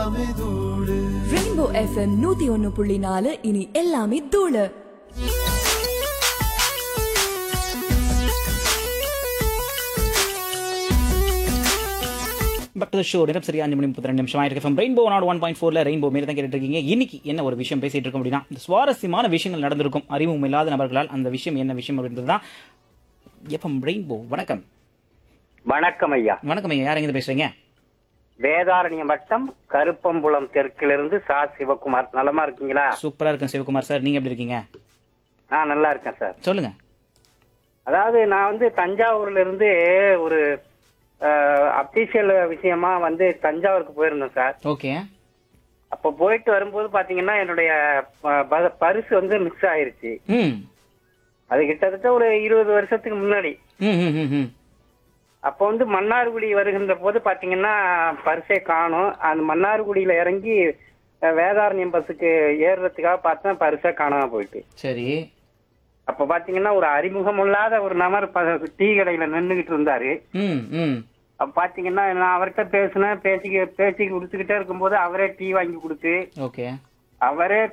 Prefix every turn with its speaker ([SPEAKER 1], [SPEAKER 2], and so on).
[SPEAKER 1] rainbow FM நூத்தி ஒன்னு புள்ளி நாலு இனி எல்லாமே தூளு
[SPEAKER 2] பட் ஷோ நேரம் சரியா அஞ்சு மணி முப்பத்தி ரெண்டு நிமிஷம் ஆயிருக்கு from Rainbow nought one point ஃபோர்ல ரெயின்போ மேலே தான் கேட்டுட்டு இருக்கீங்க இன்னைக்கு என்ன ஒரு விஷயம் பேசிட்டு இருக்கோம் அப்படின்னா இந்த சுவாரஸ்யமான விஷயங்கள் நடந்திருக்கும் அறிவும் இல்லாத நபர்களால் அந்த விஷயம் என்ன விஷயம் அப்படின்றது தான் எஃப்எம் ரெயின்போ வணக்கம்
[SPEAKER 3] வணக்கம் ஐயா
[SPEAKER 2] வணக்கம் ஐயா யார் எங்க பேசுறீங்க
[SPEAKER 3] வேதாரண்யம் வட்டம் கருப்பம்புலம் தெற்கிலிருந்து சா சிவகுமார் நலமா இருக்கீங்களா
[SPEAKER 2] சூப்பரா இருக்கும் சிவகுமார் சார் நீங்க எப்படி இருக்கீங்க
[SPEAKER 3] நான் நல்லா இருக்கேன் சார்
[SPEAKER 2] சொல்லுங்க
[SPEAKER 3] அதாவது நான் வந்து தஞ்சாவூர்ல இருந்து ஒரு அபிஷியல் விஷயமா வந்து தஞ்சாவூருக்கு போயிருந்தேன் சார்
[SPEAKER 2] ஓகே
[SPEAKER 3] அப்போ போயிட்டு வரும்போது பாத்தீங்கன்னா என்னுடைய ப- ப- பரிசு வந்து மிஸ் ஆயிருச்சு
[SPEAKER 2] ம்
[SPEAKER 3] அது கிட்டத்தட்ட ஒரு இருபது வருஷத்துக்கு முன்னாடி
[SPEAKER 2] ம் ம் ம் ம்
[SPEAKER 3] அப்போ வந்து மன்னார்குடி வருகின்ற போது பாத்தீங்கன்னா பரிசே காணும் அந்த மன்னார்குடியில இறங்கி அஹ், வேதாரண்யம் பஸ்ஸுக்கு ஏறுறதுக்காக பார்த்தேன் பரிசே காணாம போயிட்டு
[SPEAKER 2] சரி
[SPEAKER 3] அப்ப பாத்தீங்கன்னா ஒரு அறிமுகம் இல்லாத ஒரு நபர் ப- டீ கடையில நின்னுகிட்டு இருந்தாரு
[SPEAKER 2] ம் ம்
[SPEAKER 3] அப்ப பாத்தீங்கன்னா நான் அவர்கிட்ட பேசினேன் பேசி பேசி கொடுத்துக்கிட்டே இருக்கும்போது அவரே டீ வாங்கி கொடுத்து
[SPEAKER 2] ஓகே
[SPEAKER 3] அவரே